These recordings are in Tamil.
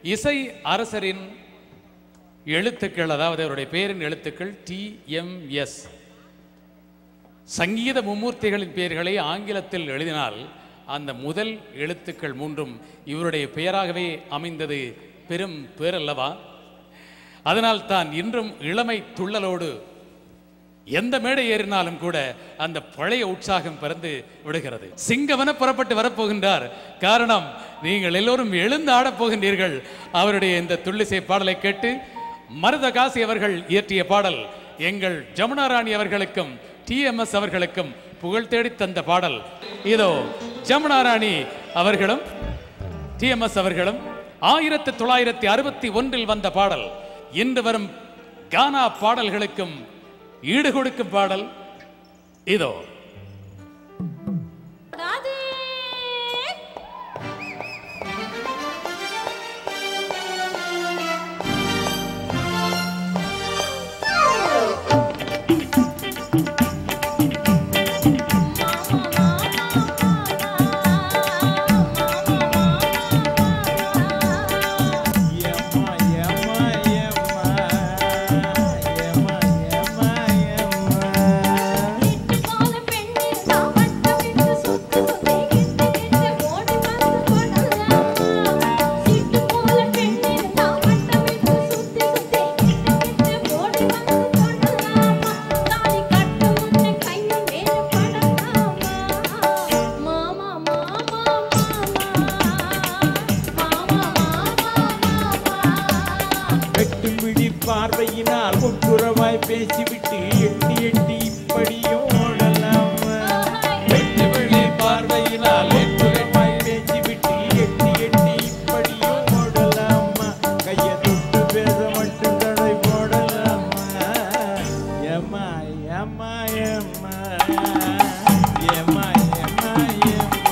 இசை அரசரின் எழுத்துக்கள் அதாவது அவருடைய பேரின் எழுத்துக்கள் டி எம் எஸ் சங்கீத மும்மூர்த்திகளின் பெயர்களை ஆங்கிலத்தில் எழுதினால் அந்த முதல் எழுத்துக்கள் மூன்றும் இவருடைய பெயராகவே அமைந்தது பெரும் பேரல்லவா அதனால் தான் இன்றும் இளமை துள்ளலோடு எந்த மேடை ஏறினாலும் கூட அந்த பழைய உற்சாகம் பிறந்து விடுகிறது சிங்கவன புறப்பட்டு வரப்போகின்றார் காரணம் நீங்கள் எல்லோரும் எழுந்து ஆடப் போகின்றீர்கள் அவருடைய இந்த துள்ளிசை பாடலை கேட்டு மருதகாசி அவர்கள் இயற்றிய பாடல் எங்கள் ஜமுனா ராணி அவர்களுக்கும் டிஎம்எஸ் அவர்களுக்கும் புகழ் தேடி தந்த பாடல் இதோ ஜமுனா ராணி அவர்களும் டிஎம்எஸ் அவர்களும் ஆயிரத்தி தொள்ளாயிரத்தி அறுபத்தி ஒன்றில் வந்த பாடல் இன்று வரும் கானா பாடல்களுக்கும் ஈடு கொடுக்கும் பாடல் இதோ ராதே ஏம்மா ஏம்மா ஏம்மா ஏம்மா ஏம்மா ஏம்மா கால பெண்ணே நான் வட்டமிட்டு சுத்து சுத்தி கிட்ட கிட்ட ஓடி வந்து கொடலாம் சீட்டு போல பெண்ணே நான் வட்டமிட்டு சுத்தி சுத்தி கிட்ட கிட்ட ஓடி வந்து கொடலாம் தாலி கட்ட முன்னே கையில் மேல படலாமா மாமா மாமா மாமா வெட்டும் விழி பார்வையினால் முற்றுறவாய் பேசிவிட்டு எட்டி எட்டி இப்படியும் ஓடலாமா வெட்டு விழி பார்வையினால் முற்றுறவாய் பேசிவிட்டு எட்டி எட்டி இப்படியும் ஓடலாமா கையை தொட்டு பேச மட்டும் தடை போடலாமா ஏம்மா ஏம்மா ஏம்மா ஏம்மா ஏம்மா ஏம்மா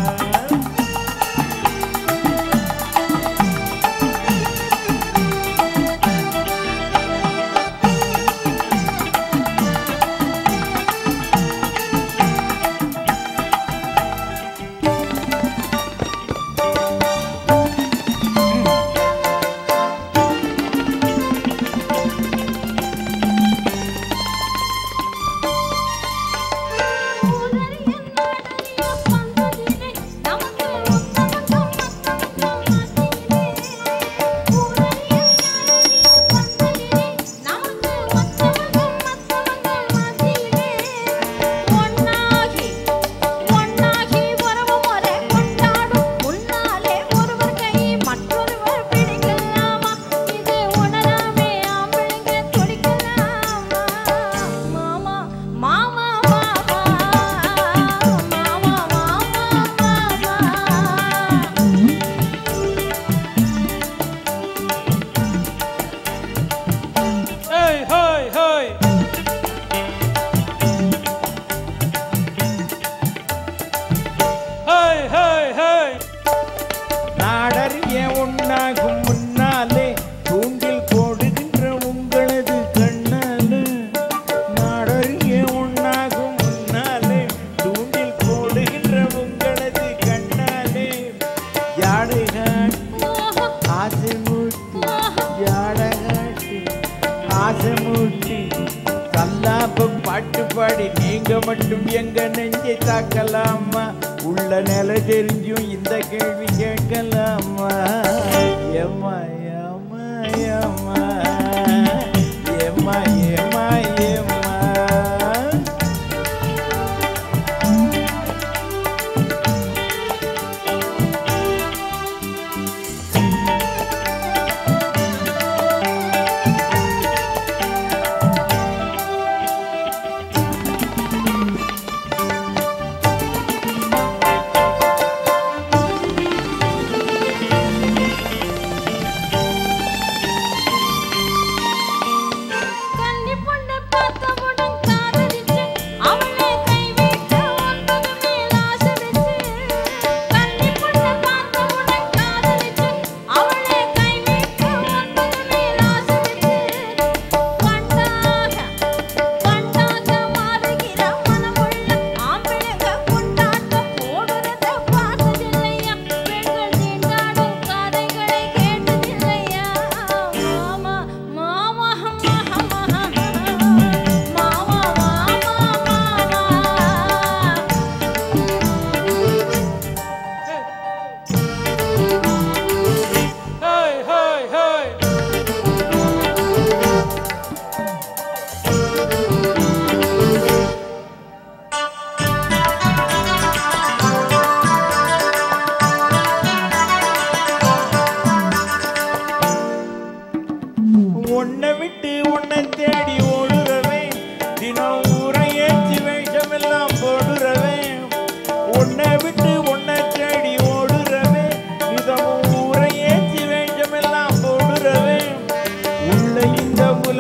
மற்றொருவர் பிடிக்கலாமா இது உணராமே ஆம்பளைங்க துடிக்கலாமா மாமா மாமா மாமா மாமா மாமா hey hey hey hey hey hey நாடறிய உண்ணாகும் முன்னாலே தூண்டில் போடுகின்ற உங்களது கண்ணாலே நாடறிய உண்ணாகும் முன்னாலே தூண்டில் போடுகின்ற உங்களது கண்ணாலே யாடுகாட்டு ஆசை மூட்டி யாடகாட்டு ஆசை மூட்டி கல்லாப்ப பாட்டு பாடி நீங்க மட்டும் எங்க நெஞ்சை தாக்கலாமா உள்ள நில தெரிஞ்சும் இந்த கேள்வி கேட்கலாமா ஏம்மா ஏம்மா ஏம்மா ஏம்மா ஏம்மா ஏம்மா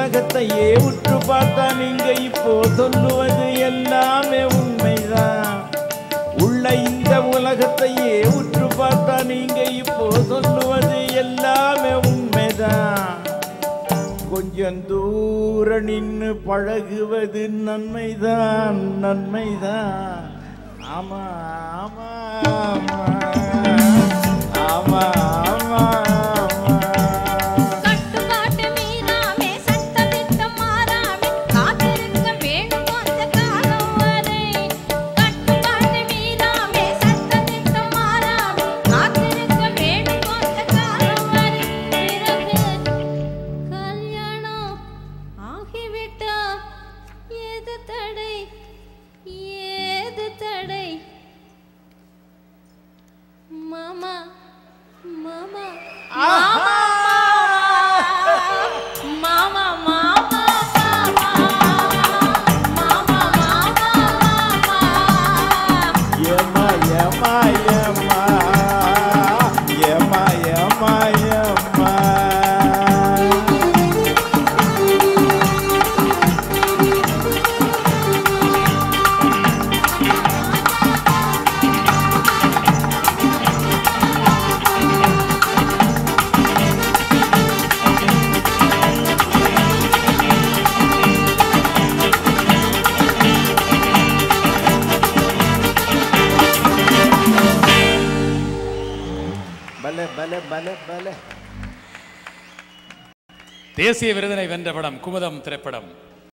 உலகத்தையே உற்று பார்த்தா நீங்க இப்போ சொல்லுவது எல்லாமே உண்மைதான் உள்ள இந்த உலகத்தையே உற்று பார்த்தா நீங்க இப்போ சொல்லுவது எல்லாமே உண்மைதான் கொஞ்சம் தூர நின்னு பழகுவது நன்மைதான் நன்மைதான் ஆமா ஆமா ஆமா ஆமா ஆமா ஆமா கட்டுப்பாட்டு மீறாமே சட்டதிட்டம் மாறாமே காத்திருக்க வேண்டும் அந்த காலம் வரை கட்டுப்பாட்டு மீறாமே சட்டதிட்டம் மாறாமே காத்திருக்க வேண்டும் அந்த காலம் வரை பிறகு கல்யாணம் ஆகிவிட்டா ஏது தடை ஏது தடை மாமா மாமா மாமா மாமா மாமா மாமா மாமா ஏமா ஏமா ஏமா ஏமா ஏமா ஏமா பல பல பல பல தேசிய விருதினை வென்ற படம் குமுதம் திரைப்படம்